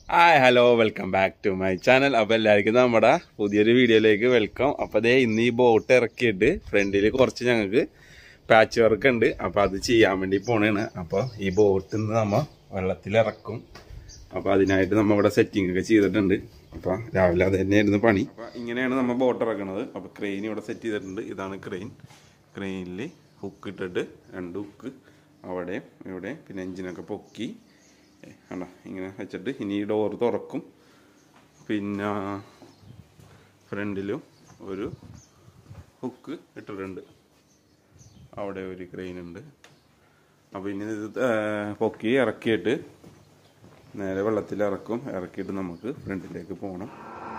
Hi hello welcome back to my channel അപ്പോൾ എല്ലാവർക്കും നമ്മുടെ പുതിയൊരു വീഡിയോയിലേക്ക് വെൽക്കം അപ്പോൾ അതേ ഇന്ന് ഈ ബോട്ട് ഇറക്കിയിട്ട് ഫ്രണ്ടിൽ കുറച്ച് ഞങ്ങൾക്ക് പാച്ച് വർക്ക് ഉണ്ട് അപ്പോൾ അത് ചെയ്യാൻ വേണ്ടി പോണേണ് അപ്പോൾ ഈ ബോട്ട് ഇന്ന് നമ്മൾ വെള്ളത്തിൽ ഇറക്കും അപ്പോൾ അതിനായിട്ട് നമ്മൾ ഇവിടെ സെറ്റിംഗ് ഒക്കെ ചെയ്തിട്ടുണ്ട് അപ്പോൾ രാവിലെ അത് തന്നെയായിരുന്നു പണി അപ്പോൾ ഇങ്ങനെയാണ് നമ്മൾ ബോട്ട് ഇറക്കുന്നത് അപ്പോൾ ക്രെയിൻ ഇവിടെ സെറ്റ് ചെയ്തിട്ടുണ്ട് ഇതാണ് ക്രെയിൻ ക്രെയിനിൽ ഹുക്ക് ഇട്ടിട്ട് രണ്ട് ഹുക്ക് അവിടെയും ഇവിടെ പിന്നെ എഞ്ചിനൊക്കെ പൊക്കി കണ്ട ഇങ്ങനെ വെച്ചിട്ട് ഇനി ഈ ഡോർ തുറക്കും പിന്നെ ഫ്രണ്ടിലും ഒരു ഹുക്ക് ഇട്ടിട്ടുണ്ട് അവിടെ ഒരു ക്രെയിൻ ഉണ്ട് അപ്പോൾ ഇനി ഇത് ഏ, പൊക്കി ഇറക്കിയിട്ട് നേരെ വെള്ളത്തിൽ ഇറക്കും ഇറക്കിയിട്ട് നമുക്ക് ഫ്രണ്ടിലേക്ക് പോകണം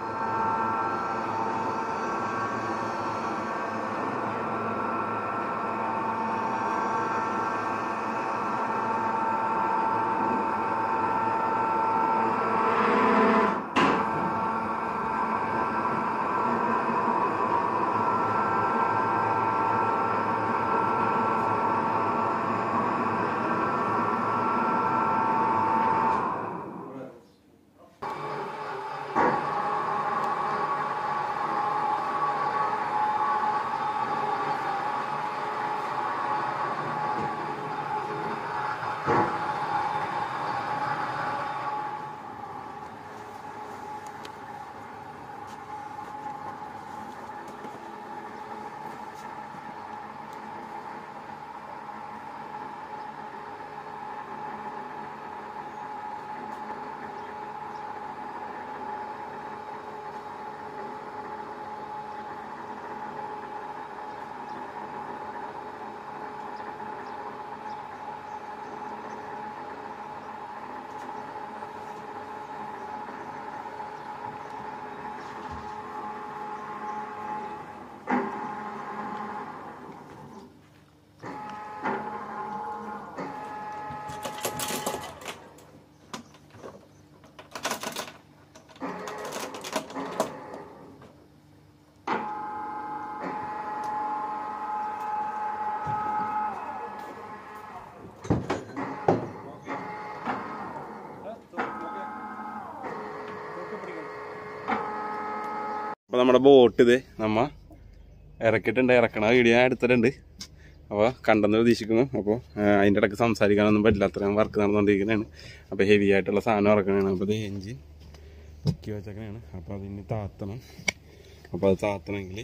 അപ്പോൾ നമ്മുടെ ബോട്ട് ഇത് നമ്മ ഇറക്കിയിട്ടുണ്ട് ഇറക്കണ വീഡിയോ ഞാൻ എടുത്തിട്ടുണ്ട് അപ്പോൾ കണ്ടെന്ന് പ്രതീക്ഷിക്കുന്നു അപ്പോൾ അതിൻ്റെ ഇടയ്ക്ക് സംസാരിക്കാനൊന്നും പറ്റില്ല അത്രയും വർക്ക് നടന്നുകൊണ്ടിരിക്കുന്നതാണ് അപ്പോൾ ഹെവി ആയിട്ടുള്ള സാധനം ഇറക്കണതാണ് അപ്പോൾ ഇത് എൻജിൻ പൊക്കി വെച്ചേക്കണതാണ് അപ്പോൾ അതിന് താത്തണം അപ്പോൾ അത് താത്തണമെങ്കിൽ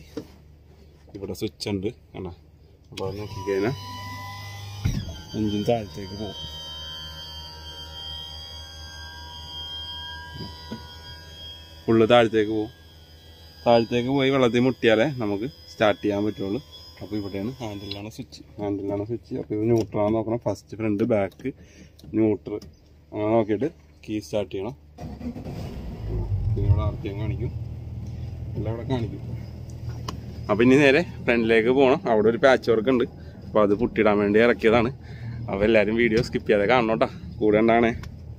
ഇവിടെ സ്വിച്ച് ഉണ്ട് കണ്ട അപ്പോൾ അത് നോക്കിക്കഴിഞ്ഞാൽ എൻജിൻ താഴത്തേക്ക് പോകും ഫുള്ള് താഴത്തേക്ക് പോകും താഴത്തേക്ക് പോയി വെള്ളത്തിൽ മുട്ടിയാലേ നമുക്ക് സ്റ്റാർട്ട് ചെയ്യാൻ പറ്റുള്ളൂ അപ്പോൾ ഇവിടെയാണ് ഹാൻഡിലാണ് സ്വിച്ച് ഹാൻഡിലാണ് സ്വിച്ച് അപ്പോൾ ഇത് ന്യൂട്രലാണ് നോക്കണം ഫസ്റ്റ് ഫ്രണ്ട് ബാക്ക് ന്യൂട്രൽ അങ്ങനെ നോക്കിയിട്ട് കീ സ്റ്റാർട്ട് ചെയ്യണം പിന്നെ ഇവിടെ ആർ പി എം കാണിക്കും എല്ലാം ഇവിടെ കാണിക്കും അപ്പോൾ ഇനി നേരെ ഫ്രണ്ടിലേക്ക് പോകണം അവിടെ ഒരു പാച്ച് വർക്ക് ഉണ്ട് അപ്പോൾ അത് പുട്ടിയിടാൻ വേണ്ടി ഇറക്കിയതാണ് അപ്പോൾ എല്ലാവരും വീഡിയോ സ്കിപ്പ് ചെയ്യാതെ കാണണം കേട്ടോ കൂടെ ഉണ്ടാണേ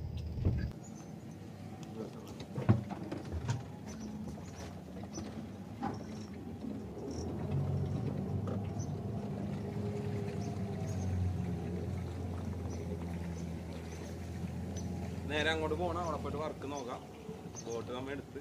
നേരെ അങ്ങോട്ട് പോകണം അവിടെ പോയിട്ട് വർക്ക് നോക്കാം ബോട്ട് നമ്മൾ എടുത്ത്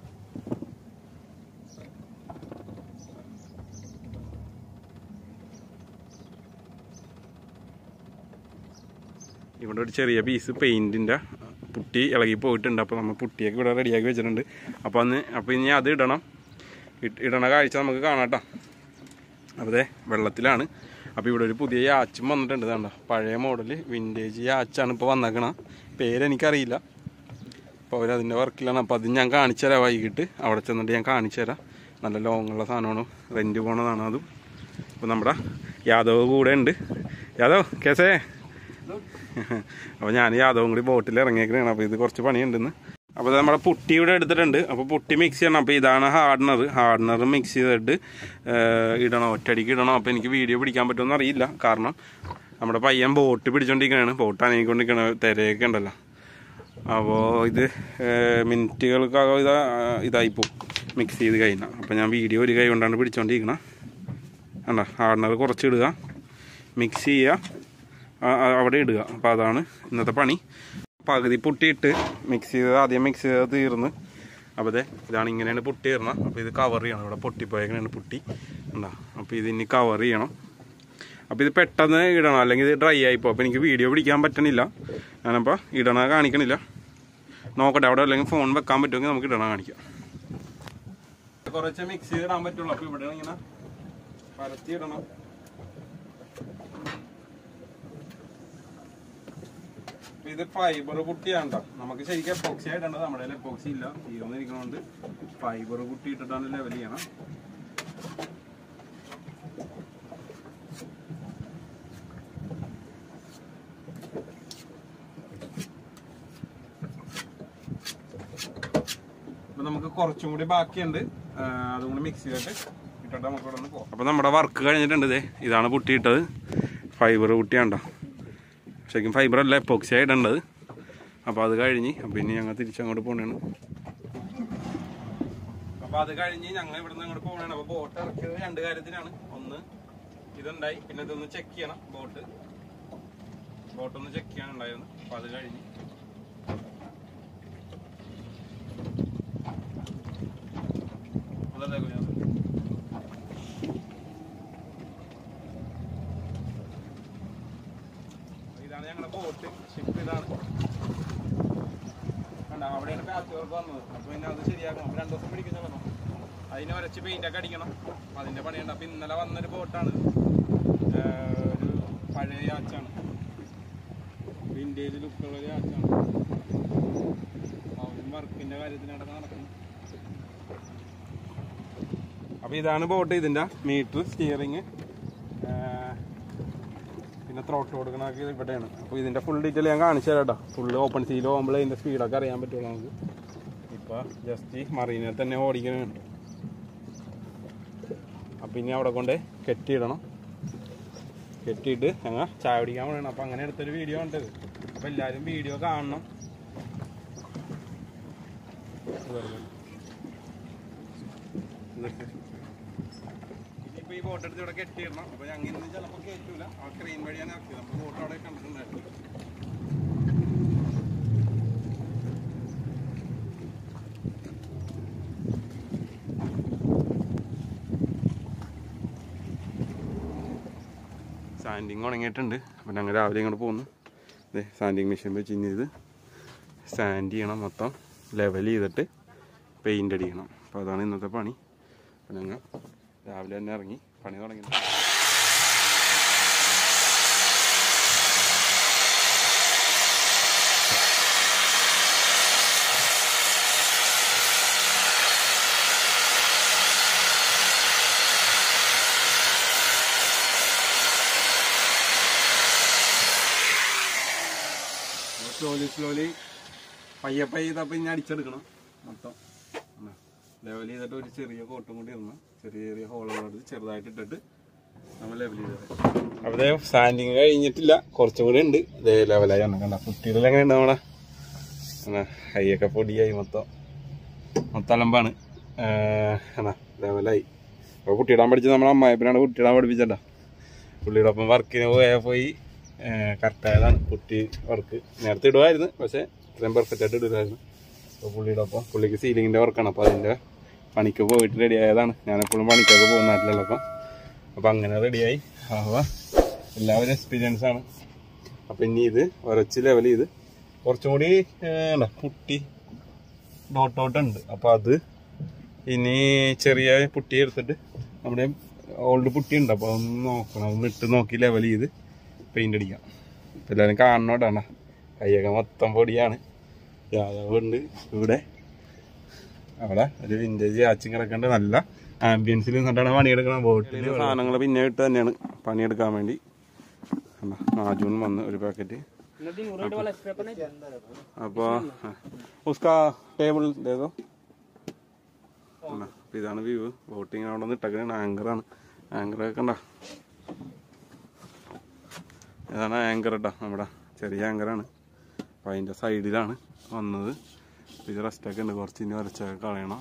ഇവിടെ ഒരു ചെറിയ പീസ് പെയിന്റിന്റെ പുട്ടി ഇളകി പോയിട്ടുണ്ട് അപ്പോൾ നമ്മൾ പുട്ടിയൊക്കെ ഇവിടെ റെഡിയാക്കി വെച്ചിട്ടുണ്ട് അപ്പോൾ അന്ന് അപ്പോൾ ഇനി അത് ഇടണം ഇട്ട് ഇടണ കാഴ്ച നമുക്ക് കാണാം കേട്ടോ അപ്പോൾ ദേ വെള്ളത്തിലാണ് അപ്പോൾ ഇവിടെ ഒരു പുതിയ യാച്ചും വന്നിട്ടുണ്ട് വേണ്ട പഴയ മോഡൽ വിൻറ്റേജ് യാച്ചാണ് ഇപ്പോൾ വന്നേക്കണ പേരെനിക്കറിയില്ല അപ്പോൾ അവർ അതിൻ്റെ വർക്കിലാണ് അപ്പോൾ അത് ഞാൻ കാണിച്ചു തരാം വൈകിട്ട് അവിടെ ചെന്നിട്ട് ഞാൻ കാണിച്ചു തരാം നല്ല ലോങ്ങുള്ള സാധനമാണ് റെൻറ്റ് പോണതാണ് അതും അപ്പോൾ നമ്മുടെ യാദവ് കൂടെ ഉണ്ട് യാദവ് കേസേ അപ്പോൾ ഞാൻ യാദവും കൂടി ബോട്ടിൽ ഇറങ്ങിയേക്കണേ അപ്പോൾ ഇത് കുറച്ച് പണിയുണ്ടെന്ന് അപ്പോൾ ഇത് നമ്മുടെ പുട്ടി ഇവിടെ എടുത്തിട്ടുണ്ട് അപ്പോൾ പുട്ടി മിക്സ് ചെയ്യണം അപ്പോൾ ഇതാണ് ഹാർഡനർ ഹാർഡനർ മിക്സ് ചെയ്തിട്ട് ഏഹ്, ഇടണം ഒറ്റയടിക്ക് ഇടണം അപ്പോൾ എനിക്ക് വീഡിയോ പിടിക്കാൻ പറ്റുമെന്ന് അറിയില്ല കാരണം നമ്മുടെ പയ്യൻ ബോട്ട് പിടിച്ചോണ്ടിരിക്കണാണ് ബോട്ട് അനങ്ങിക്കൊണ്ടിരിക്കണ തിരയൊക്കെ ഉണ്ടല്ലോ അപ്പോൾ ഇത് ഏഹ്, മിനിറ്റുകൾക്കകം ഇതാ ഇതായിപ്പോവും മിക്സ് ചെയ്ത് കഴിഞ്ഞാൽ അപ്പോൾ ഞാൻ വീഡിയോ ഒരു കൈ കൊണ്ടാണ് പിടിച്ചോണ്ടിരിക്കണം കണ്ടോ ഹാർഡനർ കുറച്ച് ഇടുക മിക്സ് ചെയ്യുക ആ, ആ, അവിടെ ഇടുക അപ്പോൾ അതാണ് ഇന്നത്തെ പണി പകുതി പൊട്ടിയിട്ട് മിക്സ് ചെയ്ത് ആദ്യം മിക്സ് ചെയ്ത് തീർന്ന് അപ്പോൾ ഇതേ ഇതാണ് ഇങ്ങനെയാണ് പൊട്ടി തരണം അപ്പോൾ ഇത് കവർ ചെയ്യണം ഇവിടെ പൊട്ടിപ്പോയേക്കണാണ് പൊട്ടി എന്താ അപ്പോൾ ഇത് ഇനി കവർ ചെയ്യണം അപ്പോൾ ഇത് പെട്ടെന്ന് ഇടണം അല്ലെങ്കിൽ ഇത് ഡ്രൈ ആയിപ്പോ അപ്പോൾ എനിക്ക് വീഡിയോ പിടിക്കാൻ പറ്റണില്ല ഞാനപ്പോൾ ഇടണ കാണിക്കണില്ല നോക്കട്ടെ അവിടെ അല്ലെങ്കിൽ ഫോൺ വെക്കാൻ പറ്റുമെങ്കിൽ നമുക്ക് ഇടണ കാണിക്കാം കുറച്ച് മിക്സ് ചെയ്തിടാൻ പറ്റുള്ളൂ അപ്പോൾ ഇവിടെ ഇങ്ങനെ പരത്തി ഇടണം അപ്പൊ ഇത് ഫൈബർ കുട്ടിയാണ്ട നമുക്ക് ശരിക്കും എപ്പോക്സി ആയിട്ടുണ്ട് നമ്മുടെ കയ്യിൽ എപ്പോക്സി ഇല്ല തീർന്നിരിക്കണോണ്ട് ഫൈബർ കുട്ടി ഇട്ടിട്ടാണ് ലെവൽ ചെയ്യണം അപ്പൊ നമുക്ക് കുറച്ചും കൂടി ബാക്കിയുണ്ട് ആ, അതും കൂടി മിക്സ് ചെയ്തിട്ട് ഇട്ടിട്ട് നമുക്ക് ഇവിടെ നിന്ന് പോകാം അപ്പൊ നമ്മുടെ വർക്ക് കഴിഞ്ഞിട്ടുണ്ട് ഇതേ ഇതാണ് പുട്ടി ഇട്ടത് ഫൈബർ കുട്ടിയാണ്ടോ ശരിക്കും ഫൈബർ അല്ല എപ്പോക്സി ആയിടേണ്ടത് അപ്പോൾ അത് കഴിഞ്ഞ് അപ്പോൾ ഇനി ഞങ്ങൾ തിരിച്ചങ്ങോട്ട് പോകണേണ് അപ്പോൾ അത് കഴിഞ്ഞ് ഞങ്ങൾ ഇവിടെ നിന്ന് അങ്ങോട്ട് പോകണേണ് അപ്പോൾ ബോട്ട് ഇറക്കിയത് രണ്ട് കാര്യത്തിനാണ് ഒന്ന് ഇതുണ്ടായി പിന്നെ ഇതൊന്ന് ചെക്ക് ചെയ്യണം ബോട്ട് ബോട്ട് ഒന്ന് ചെക്ക് ചെയ്യാനുണ്ടായിരുന്നു അപ്പോൾ അത് കഴിഞ്ഞ് അതല്ലേ കുഞ്ഞാ? ഇതാണ് ഞങ്ങളുടെ ബോട്ട് ഷിപ്പ് ഇതാണ് കണ്ടോ അവിടെയാണ് പാച്ച് വർക്ക് വന്നത് അപ്പൊ പിന്നെ അത് ശരിയാക്കണം അപ്പൊ രണ്ടു ദിവസം പിടിക്കുന്ന പറഞ്ഞു അതിന് ഉരച്ച് പെയിന്റ് ഒക്കെ അടിക്കണം അപ്പൊ അതിന്റെ പണിയുണ്ട് അപ്പൊ ഇന്നലെ വന്നൊരു ബോട്ടാണ് ഒരു പഴയ യാച്ചാണ് വിന്റേജ് ലുക്കുള്ള ഒരു യാച്ചാണ് അവരും വർക്കിന്റെ കാര്യത്തിനടക്കം നടക്കുന്നു അപ്പൊ ഇതാണ് ബോട്ട് ഇതിന്റെ മീറ്റർ സ്റ്റിയറിങ് പിന്നെ ത്രോട്ട് കൊടുക്കണതൊക്കെ ഇവിടെയാണ് അപ്പോൾ ഇതിന്റെ ഫുൾ ഡീറ്റെയിൽ ഞാൻ കാണിച്ചു തരാം കേട്ടോ ഫുള്ള് ഓപ്പൺ സീൽ പോകുമ്പോൾ ഇതിന്റെ സ്പീഡൊക്കെ അറിയാൻ പറ്റുള്ളൂ നമുക്ക് ഇപ്പൊ ജസ്റ്റ് മറീനെ തന്നെ ഓടിക്കുന്നുണ്ട് അപ്പം ഇനി അവിടെ കൊണ്ട് കെട്ടിയിടണം കെട്ടിയിട്ട് ഞങ്ങൾ ചായ കുടിക്കാൻ വേണം അപ്പം അങ്ങനെ എടുത്തൊരു വീഡിയോ കണ്ടത് അപ്പം എല്ലാവരും വീഡിയോ കാണണം ഇനിയിപ്പോൾ ഈ ബോട്ട് എടുത്ത് ഇവിടെ കെട്ടിയിടണം അപ്പോൾ ഞങ്ങൾ ഇന്ന് ചിലപ്പോൾ കയറ്റൂല ആ ക്രെയിൻ വഴിയാണ് ഇറക്കിയത് നമ്മൾ ബോട്ട് അവിടെ കണ്ടിട്ടുണ്ടായിരുന്നു സാൻഡിങ് ഉണങ്ങിയിട്ടുണ്ട് അപ്പം ഞങ്ങൾ രാവിലെ ഇങ്ങോട്ട് പോകുന്നു ഇതേ സാൻഡിങ് മെഷീൻ വെച്ച് ഇനി ഇത് സാൻഡ് ചെയ്യണം മൊത്തം ലെവൽ ചെയ്തിട്ട് പെയിൻ്റ് അടിക്കണം അപ്പോൾ അതാണ് ഇന്നത്തെ പണി അപ്പം ഞങ്ങൾ രാവിലെ തന്നെ ഇറങ്ങി പണി തുടങ്ങി സ്ലോലി സ്ലോലി പയ്യെ പയ്യെ ഇതപ്പം ഇനി അടിച്ചെടുക്കണം മൊത്തം ലെവൽ ചെയ്തിട്ട് ഒരു ചെറിയ കോട്ടും കൂടി ഇടണം ചെറിയ ചെറിയ ഹോളുകളെടുത്ത് ചെറുതായിട്ട് ഇട്ടിട്ട് നമ്മൾ ലെവൽ ചെയ്തത് അവിടെ സാൻഡിങ് കഴിഞ്ഞിട്ടില്ല കുറച്ചും കൂടി ഉണ്ട് ഇതേ ലെവലായി വന്നു കണ്ട കുട്ടികളിൽ എങ്ങനെയുണ്ട് നമ്മളെ എന്നാ കൈയൊക്കെ പൊടിയായി മൊത്തം മൊത്തം അലമ്പാണ് എന്നാ ലെവലായി അപ്പോൾ കുട്ടിയിടാൻ പഠിച്ചത് നമ്മളെ അമ്മായപ്പനാണ് കുട്ടിയിടാൻ പഠിപ്പിച്ചണ്ട പുള്ളിയുടെ ഒപ്പം വർക്കിന് പോയാൽ പോയി കറക്റ്റായതാണ് പുട്ടി വർക്ക് നേരത്തെ ഇടുമായിരുന്നു പക്ഷേ ഇത്രയും പെർഫെക്റ്റ് ആയിട്ട് ഇടുമായിരുന്നു അപ്പോൾ പുള്ളിയുടെ ഒപ്പം പുള്ളിക്ക് സീലിങ്ങിൻ്റെ വർക്കാണ് അപ്പോൾ അതിൻ്റെ പണിക്ക് പോയിട്ട് റെഡി ആയതാണ് ഞാനെപ്പോഴും പണിക്കൊക്കെ പോകുന്ന നാട്ടിലുള്ളപ്പം അപ്പോൾ അങ്ങനെ റെഡിയായി അപ്പോൾ എല്ലാവരും എക്സ്പീരിയൻസ് ആണ് അപ്പോൾ ഇനി ഇത് ഉരച്ച് ലെവൽ ചെയ്ത് കുറച്ചും കൂടി എന്താ പുട്ടി ഡോട്ട് ഡോട്ട് ഉണ്ട് അപ്പോൾ അത് ഇനി ചെറിയ പുട്ടി എടുത്തിട്ട് നമ്മുടെ ഓൾഡ് പുട്ടി ഉണ്ട് അപ്പോൾ അതൊന്ന് നോക്കണം ഒന്ന് ഇട്ട് നോക്കി ലെവൽ ചെയ്ത് പെയിൻ്റ് അടിക്കാം അപ്പോൾ എല്ലാവരും കാണണോട്ടാണ് കൈയൊക്കെ മൊത്തം പൊടിയാണ് യാദവ് ഉണ്ട് ഇവിടെ അവിടെ ഒരു വിൻറ്റേജ് ആച്ചും കിടക്കേണ്ട നല്ല ആംബിയൻസിൽ നിന്നിട്ടാണ് പണിയെടുക്കണം ബോട്ടിൽ സാധനങ്ങൾ പിന്നെ ഇട്ട് തന്നെയാണ് പണിയെടുക്കാൻ വേണ്ടി കണ്ടോ, നാജൂൺ വന്ന് ഒരു പാക്കറ്റ് അപ്പോൾ ഉസ്കാ ടേബിൾ ദേതോ അപ്പോൾ ഇതാണ് വ്യൂ ബോട്ടിങ് അവിടെ നിന്ന് ഇട്ടേക്കണ ആങ്കറാണ് ആങ്കറൊക്കെ കണ്ട ഇതാണ് ആങ്കർ കേട്ടോ നമ്മുടെ ചെറിയ ആങ്കറാണ് അപ്പം അതിൻ്റെ സൈഡിലാണ് വന്നത് അപ്പൊ ഇത് റെസ്റ്റൊക്കെ ഉണ്ട് കുറച്ച് ഇനി വരച്ചൊക്കെ കളയണം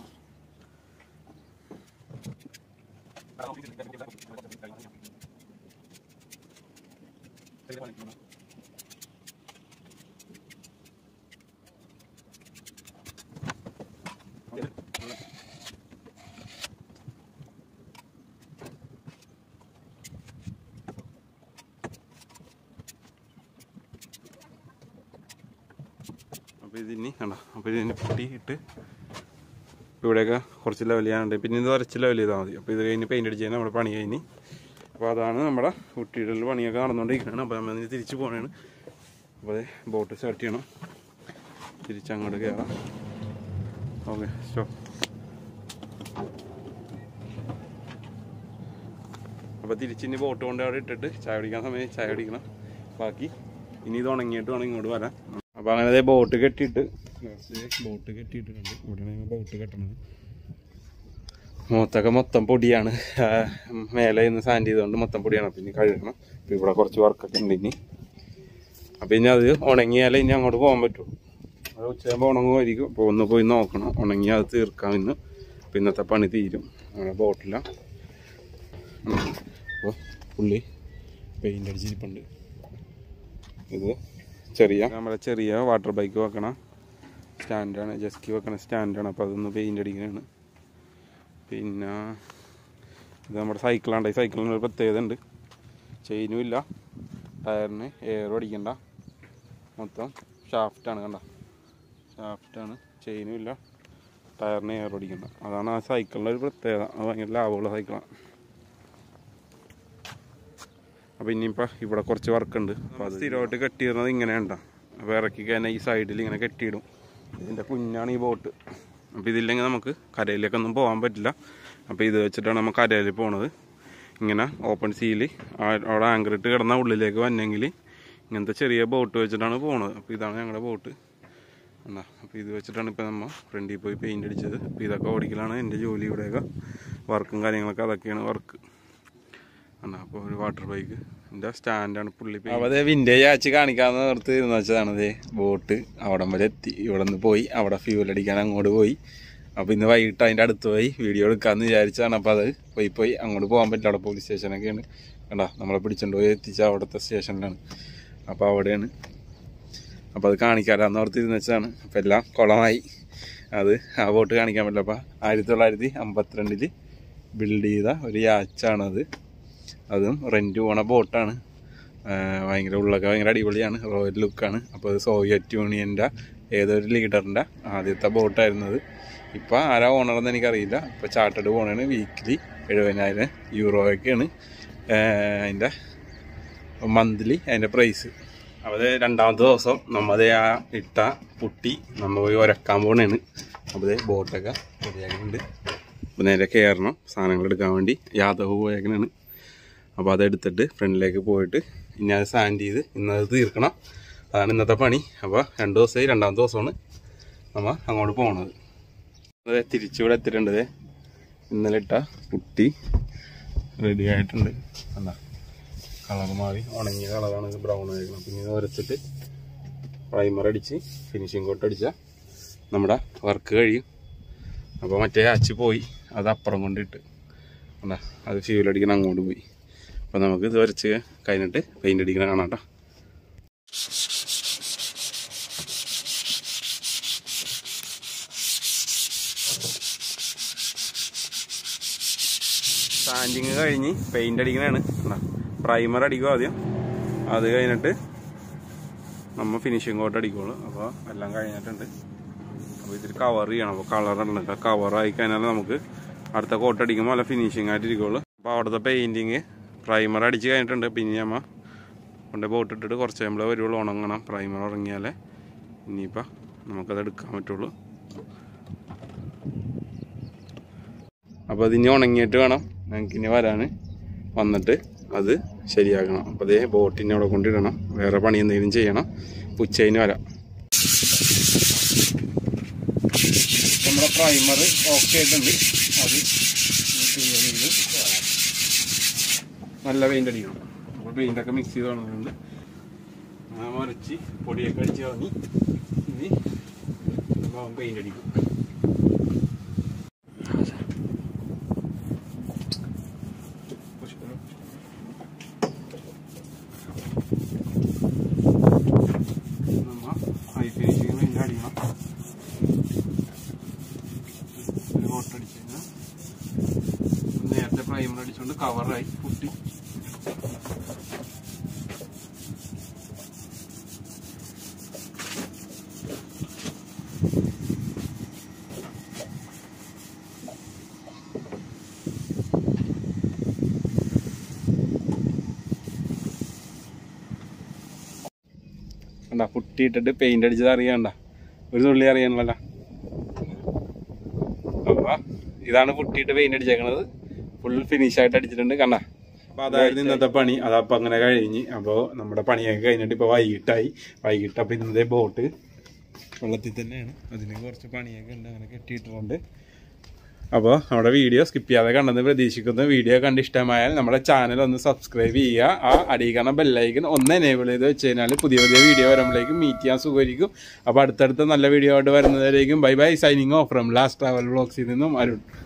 അപ്പോൾ ഇതിനി കണ്ട അപ്പോൾ ഇതിന് പുട്ടി ഇട്ട് ഇവിടെയൊക്കെ കുറച്ച് ലെവൽ ചെയ്യാനുണ്ട് പിന്നെ ഇത് കുറച്ച് ലെവൽ ചെയ്താൽ മതി അപ്പോൾ ഇത് കഴിഞ്ഞ് പെയിൻ്റ് അടിച്ച് കഴിഞ്ഞാൽ നമ്മുടെ പണി കഴിഞ്ഞ് അപ്പോൾ അതാണ് നമ്മുടെ കുട്ടിയുടെ പണിയൊക്കെ നടന്നുകൊണ്ടിരിക്കുകയാണ് അപ്പോൾ നമ്മൾ ഇനി തിരിച്ച് പോകണതാണ് അപ്പോൾ അതെ ബോട്ട് സ്റ്റാർട്ട് ചെയ്യണം തിരിച്ച് അങ്ങോട്ട് കയറാം ഓക്കെ സ്റ്റോപ്പ് അപ്പോൾ തിരിച്ചിനി ബോട്ട് കൊണ്ട് അവിടെ ഇട്ടിട്ട് ചായ കുടിക്കാൻ സമയം ചായ കുടിക്കണം ബാക്കി ഇനി ഇത് ഉണങ്ങിയിട്ട് വേണം ഇങ്ങോട്ട് വരാൻ അപ്പോൾ അങ്ങനെ ദേ ബോട്ട് കെട്ടിയിട്ട് ബോട്ട് കെട്ടിയിട്ടുണ്ട് ഇവിടെയാണ് ബോട്ട് കെട്ടണത് മുഖത്തൊക്കെ മൊത്തം പൊടിയാണ് ആ, മേലെ ഇന്ന് സാൻഡ് ചെയ്തുകൊണ്ട് മൊത്തം പൊടിയാണ് അപ്പം ഇനി കഴുകണം അപ്പോൾ ഇവിടെ കുറച്ച് വർക്കൊക്കെ ഉണ്ട് ഇനി അപ്പം ഇനി അത് ഉണങ്ങിയാലേ ഇനി അങ്ങോട്ട് പോകാൻ പറ്റുള്ളൂ അത് ഉച്ചയാകുമ്പോൾ ഉണങ്ങുമായിരിക്കും അപ്പോൾ ഒന്ന് പോയി നോക്കണം ഉണങ്ങി അത് തീർക്കാം ഇന്ന് അപ്പം ഇന്നത്തെ പണി തീരും അങ്ങനെ ബോട്ടിലാണ് അപ്പോൾ പുള്ളി പെയിൻ്റ് അടിച്ചിരിപ്പുണ്ട് ഇത് ചെറിയ നമ്മുടെ ചെറിയ വാട്ടർ ബൈക്ക് വെക്കണ സ്റ്റാൻഡാണ് ജസ്കി വെക്കണ സ്റ്റാൻഡാണ് അപ്പോൾ അതൊന്ന് പെയിൻ്റ് അടിക്കുന്നതാണ് പിന്നെ ഇത് നമ്മുടെ സൈക്കിളാണ്ട് ഈ സൈക്കിളിന് ഒരു പ്രത്യേകത ഉണ്ട് ചെയിനും ഇല്ല ടയറിന് എയറും അടിക്കണ്ട മൊത്തം ഷാഫ്റ്റാണ് കണ്ട ഷാഫ്റ്റാണ് ചെയിനും ഇല്ല ടയറിന് എയറും അടിക്കണ്ട അതാണ് ആ സൈക്കിളിൻ്റെ ഒരു പ്രത്യേകത അത് ഭയങ്കര ലാഭമുള്ള സൈക്കിളാണ് അപ്പോൾ ഇനിയിപ്പോൾ ഇവിടെ കുറച്ച് വർക്ക് ഉണ്ട് അപ്പോൾ അത് സ്ഥിരമായിട്ട് കെട്ടിയിരുന്നത് ഇങ്ങനെ ഉണ്ടാ അപ്പോൾ ഇറക്കി കഴിഞ്ഞാൽ ഈ സൈഡിൽ ഇങ്ങനെ കെട്ടിയിടും ഇതിൻ്റെ കുഞ്ഞാണ് ഈ ബോട്ട് അപ്പോൾ ഇതില്ലെങ്കിൽ നമുക്ക് കരയിലേക്കൊന്നും പോകാൻ പറ്റില്ല അപ്പോൾ ഇത് വെച്ചിട്ടാണ് നമ്മൾ കരയിൽ പോണത് ഇങ്ങനെ ഓപ്പൺ സീല് അവിടെ ആങ്കർ ഇട്ട് കിടന്ന ഉള്ളിലേക്ക് വന്നെങ്കിൽ ഇങ്ങനത്തെ ചെറിയ ബോട്ട് വെച്ചിട്ടാണ് പോണത് അപ്പോൾ ഇതാണ് ഞങ്ങളുടെ ബോട്ട് എന്നാ അപ്പോൾ ഇത് വെച്ചിട്ടാണ് ഇപ്പോൾ നമ്മൾ ഫ്രണ്ടിൽ പോയി പെയിൻ്റ് അടിച്ചത് അപ്പോൾ ഇതൊക്കെ ഓടിക്കലാണ് എൻ്റെ ജോലി ഇവിടെയൊക്കെ വർക്കും കാര്യങ്ങളൊക്കെ അതൊക്കെയാണ് വർക്ക് എന്നാ അപ്പോൾ ഒരു വാട്ടർ ബൈക്ക് എൻ്റെ സ്റ്റാൻഡാണ് പുള്ളി അപ്പോൾ അതേ വിൻറ്റേജ് ആച്ച് കാണിക്കാമെന്ന് നിർത്തി ഇരുന്ന് വെച്ചതാണ് അതേ ബോട്ട് അവിടം വരെ എത്തി ഇവിടെ നിന്ന് പോയി അവിടെ ഫ്യൂൽ അടിക്കാൻ അങ്ങോട്ട് പോയി അപ്പോൾ ഇന്ന് വൈകിട്ട് അതിൻ്റെ അടുത്ത് പോയി വീഡിയോ എടുക്കാമെന്ന് വിചാരിച്ചതാണ് അപ്പോൾ അത് പോയി പോയി അങ്ങോട്ട് പോകാൻ പറ്റില്ല അവിടെ പോലീസ് സ്റ്റേഷനൊക്കെയാണ് കണ്ടാ നമ്മളെ പിടിച്ചോണ്ട് പോയി എത്തിച്ച അവിടുത്തെ സ്റ്റേഷനിലാണ് അപ്പോൾ അവിടെയാണ് അപ്പോൾ അത് കാണിക്കാമെന്ന് ഓർത്തിരുന്ന് വെച്ചതാണ് അപ്പോൾ എല്ലാം കുളമായി അത് ആ ബോട്ട് കാണിക്കാൻ പറ്റില്ല അപ്പോൾ ആയിരത്തി തൊള്ളായിരത്തി അമ്പത്തിരണ്ടിൽ ബിൽഡ് ചെയ്ത ഒരു യാച്ചാണത് അതും റെൻറ്റ് പോണ ബോട്ടാണ് ഭയങ്കര ഉള്ളൊക്കെ ഭയങ്കര അടിപൊളിയാണ് റോയൽ ലുക്കാണ് അപ്പോൾ അത് സോവിയറ്റ് യൂണിയൻ്റെ ഏതൊരു ലീഡറിൻ്റെ ആദ്യത്തെ ബോട്ടായിരുന്നത് ഇപ്പോൾ ആരാ ഓണറെന്ന് എനിക്കറിയില്ല ഇപ്പോൾ ചാർട്ടേഡ് പോണാണ് വീക്കിലി എഴുപതിനായിരം യൂറോയൊക്കെയാണ് അതിൻ്റെ മന്ത്ലി അതിൻ്റെ പ്രൈസ് അപ്പോൾ അത് രണ്ടാമത്തെ ദിവസം നമ്മത് ആ ഇട്ട പുട്ടി നമ്മൾ പോയി ഉരക്കാൻ പോണേണ് അപ്പോൾ ഇത് ബോട്ടൊക്കെ റെഡിയാക്കുന്നുണ്ട് അപ്പോൾ നേരെ കയറണം സാധനങ്ങൾ എടുക്കാൻ വേണ്ടി യാദവ് പോയേക്കണാണ് അപ്പോൾ അതെടുത്തിട്ട് ഫ്രണ്ടിലേക്ക് പോയിട്ട് ഇനി അത് സാൻഡ് ചെയ്ത് ഇന്നത് തീർക്കണം അതാണ് ഇന്നത്തെ പണി അപ്പോൾ രണ്ട് ദിവസമായി രണ്ടാമത്തെ ദിവസമാണ് നമ്മൾ അങ്ങോട്ട് പോണത് അത് തിരിച്ചിവിടെ എത്തിയിട്ടുണ്ട് ദേ. ഇന്നലെ ഇട്ട പുട്ടി റെഡി ആയിട്ടുണ്ട് എന്താ കളർ മാറി ഉണങ്ങിയ കളറാണ് ഇത് ബ്രൗൺ ആയിരിക്കണം പിന്നെ ഇത് ഉരച്ചിട്ട് പ്രൈമർ അടിച്ച് ഫിനിഷിംഗ് കോട്ട് അടിച്ചാൽ നമ്മുടെ വർക്ക് കഴിയും അപ്പോൾ മറ്റേ അച്ച് പോയി അത് അപ്പുറം കൊണ്ടിട്ട് എന്താ അത് ഫ്യൂൽ അടിക്കണം അങ്ങോട്ട് പോയി അപ്പോൾ നമുക്ക് ഇത് വരച്ച് കഴിഞ്ഞിട്ട് പെയിൻ്റ് അടിക്കണം കാണാം കേട്ടോ സാൻഡിങ് കഴിഞ്ഞ് പെയിൻ്റ് അടിക്കണതാണ് പ്രൈമർ അടിക്കും ആദ്യം അത് കഴിഞ്ഞിട്ട് നമ്മൾ ഫിനിഷിംഗ് കോട്ട് അടിക്കുള്ളൂ അപ്പോൾ എല്ലാം കഴിഞ്ഞിട്ടുണ്ട് അപ്പോൾ ഇതിൽ കവർ ചെയ്യണം അപ്പോൾ കളർ ഉണ്ട് കവർ ആയി കഴിഞ്ഞാൽ നമുക്ക് അടുത്ത കോട്ട് അടിക്കുമ്പോൾ നല്ല ഫിനിഷിംഗ് ആയിട്ട് ഇരിക്കുള്ളൂ അപ്പോൾ അവിടുത്തെ പെയിൻറ്റിങ് പ്രൈമർ അടിച്ച് കഴിഞ്ഞിട്ടുണ്ട് പിന്നെ നമ്മ കൊണ്ട് ബോട്ട് ഇട്ടിട്ട് കുറച്ച് കഴിയുമ്പോൾ വരുള്ളൂ ഉണങ്ങണം പ്രൈമർ ഉറങ്ങിയാലേ ഇനിയിപ്പോൾ നമുക്കത് എടുക്കാൻ പറ്റുള്ളൂ അപ്പോൾ അതിനി ഉണങ്ങിയിട്ട് വേണം ഞങ്ങൾക്ക് ഇനി വരാൻ വന്നിട്ട് അത് ശരിയാക്കണം അപ്പോൾ അതേ ബോട്ടിനെ അവിടെ കൊണ്ടിടണം വേറെ പണി എന്തെങ്കിലും ചെയ്യണം ഉച്ചയിന് വരാം നമ്മുടെ പ്രൈമർ ഓക്കെ ആയിട്ടുണ്ട് അത് clear ചെയ്ത് നല്ല പെയിൻ്റ് അടിക്കണം അപ്പോൾ പെയിൻ്റൊക്കെ മിക്സ് ചെയ്ത് വന്നിട്ടുണ്ട് ആ മറിച്ച് പൊടിയൊക്കെ അടിച്ച് കളഞ്ഞ് ഇനി പെയിൻ്റ് അടിക്കും നമ്മ ഹൈ ഫിനിഷിങ് പെയിൻ്റ് അടിക്കണം ഒരു കോട്ട് അടിച്ച് കഴിഞ്ഞാൽ നേരത്തെ പ്രൈമർ അടിച്ചുകൊണ്ട് കവറായി കുട്ടി കണ്ട പുട്ടി ഇട്ടിട്ട് പെയിന്റ് അടിച്ചത് അറിയണ്ട ഒരു തുള്ളി അറിയണല്ലോ അപ്പൊ ഇതാണ് പുട്ടിയിട്ട് പെയിന്റ് അടിച്ചേക്കണത് ഫുൾ ഫിനിഷ് ആയിട്ട് അടിച്ചിട്ടുണ്ട് കണ്ട അപ്പൊ അതായിരുന്നു ഇന്നത്തെ പണി അതപ്പൊ അങ്ങനെ കഴിഞ്ഞ് അപ്പോൾ നമ്മുടെ പണിയൊക്കെ കഴിഞ്ഞിട്ട് ഇപ്പൊ വൈകിട്ടായി വൈകിട്ട് അപ്പൊ ഇന്നത്തെ ബോട്ട് വെള്ളത്തിൽ തന്നെയാണ് അതിന് കുറച്ച് പണിയൊക്കെ ഉണ്ട് അങ്ങനെ കെട്ടിയിട്ടുണ്ട് അപ്പോൾ നമ്മുടെ വീഡിയോ സ്കിപ്പ് ചെയ്യാതെ കണ്ടെന്ന് പ്രതീക്ഷിക്കുന്നു വീഡിയോ കണ്ട് ഇഷ്ടമായാൽ നമ്മുടെ ചാനൽ ഒന്ന് സബ്സ്ക്രൈബ് ചെയ്യുക ആ അടിയിക്കണ ബെല്ലൈക്കൻ ഒന്ന് എനേബിൾ ചെയ്ത് വെച്ച് കഴിഞ്ഞാൽ പുതിയ പുതിയ വീഡിയോ വരുമ്പോഴേക്കും മീറ്റ് ചെയ്യാൻ സുഖമായിരിക്കും അപ്പോൾ അടുത്തടുത്ത നല്ല വീഡിയോ ആയിട്ട് വരുന്നതായിരിക്കും bye bye signing off from last travel വ്ളോഗ്സിൽ നിന്നും അരുൺ